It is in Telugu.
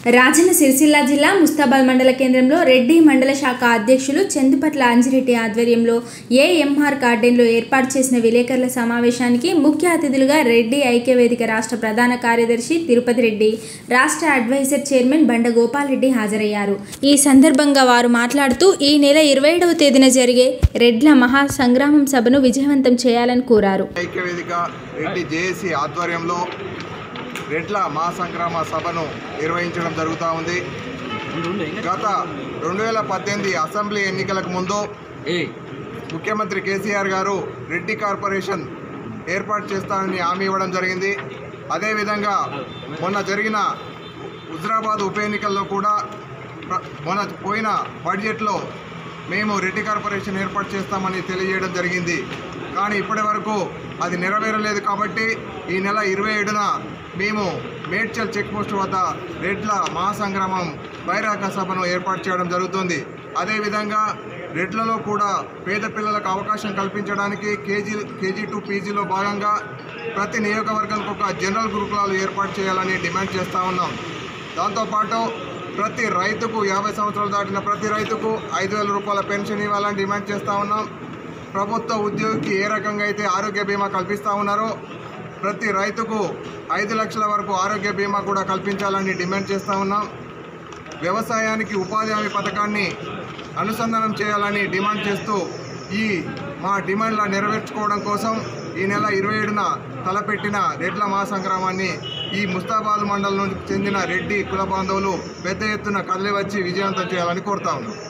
రాజన్న సిరిసిల్ల జిల్లా ముస్తాబాద్ మండల కేంద్రంలో రెడ్డి మండల శాఖ అధ్యక్షులు చందుపట్ల అంజిరెడ్డి ఆధ్వర్యంలో ఏఎంఆర్ గార్డెన్లో ఏర్పాటు చేసిన విలేకరుల సమావేశానికి ముఖ్య అతిథులుగా రెడ్డి ఐక్యవేదిక రాష్ట్ర ప్రధాన కార్యదర్శి తిరుపతి రెడ్డి రాష్ట్ర అడ్వైజర్ చైర్మన్ బండ గోపాల్ రెడ్డి హాజరయ్యారు ఈ సందర్భంగా వారు మాట్లాడుతూ ఈ నెల ఇరవై ఏడవ తేదీన జరిగే రెడ్ల మహా సంగ్రామం సభను విజయవంతం చేయాలని కోరారు ఐక్యవేదిక రెడ్డి జేఏసీ ఆధ్వర్యంలో రెడ్ల మహాసంగ్రామ సభను నిర్వహించడం జరుగుతూ ఉంది గత రెండు వేల పద్దెనిమిది అసెంబ్లీ ఎన్నికలకు ముందు ముఖ్యమంత్రి కేసీఆర్ గారు రెడ్డి కార్పొరేషన్ ఏర్పాటు చేస్తానని హామీ ఇవ్వడం జరిగింది అదేవిధంగా మొన్న జరిగిన హుజరాబాద్ ఉప ఎన్నికల్లో కూడా ప్ర- మొన్న పోయిన బడ్జెట్లో మేము రెడ్డి కార్పొరేషన్ ఏర్పాటు చేస్తామని తెలియజేయడం జరిగింది కానీ ఇప్పటి వరకు అది నెరవేరలేదు కాబట్టి ఈ నెల ఇరవై ఏడున మేము మేడ్చల్ చెక్ పోస్ట్ వద్ద రెడ్ల మహాసంగ్రామం బహిరంగ సభను ఏర్పాటు చేయడం జరుగుతుంది అదేవిధంగా రెడ్లలో కూడా పేద పిల్లలకు అవకాశం కల్పించడానికి కేజీ కేజీ టు పీజీలో భాగంగా ప్రతి నియోజకవర్గానికి ఒక జనరల్ గురుకులాలు ఏర్పాటు చేయాలని డిమాండ్ చేస్తూ ఉన్నాం దాంతోపాటు ప్రతి రైతుకు యాభై సంవత్సరాలు దాటిన ప్రతి రైతుకు ఐదు వేల రూపాయల పెన్షన్ ఇవ్వాలని డిమాండ్ చేస్తూ ఉన్నాం ప్రభుత్వ ఉద్యోగికి ఏ రకంగా అయితే ఆరోగ్య బీమా కల్పిస్తూ ఉన్నారో ప్రతి రైతుకు ఐదు లక్షల వరకు ఆరోగ్య బీమా కూడా కల్పించాలని డిమాండ్ చేస్తూ ఉన్నాం వ్యవసాయానికి ఉపాధి హామీ పథకాన్ని అనుసంధానం చేయాలని డిమాండ్ చేస్తూ ఈ మా డిమాండ్ల నెరవేర్చుకోవడం కోసం ఈ నెల ఇరవై ఏడున తలపెట్టిన రెడ్ల మహాసంగ్రామాన్ని ఈ ముస్తాబాద్ మండలం నుంచి చెందిన రెడ్డి కుల బాంధవులు పెద్ద ఎత్తున కదిలి వచ్చి విజయవంతం చేయాలని కోరుతా ఉన్నాం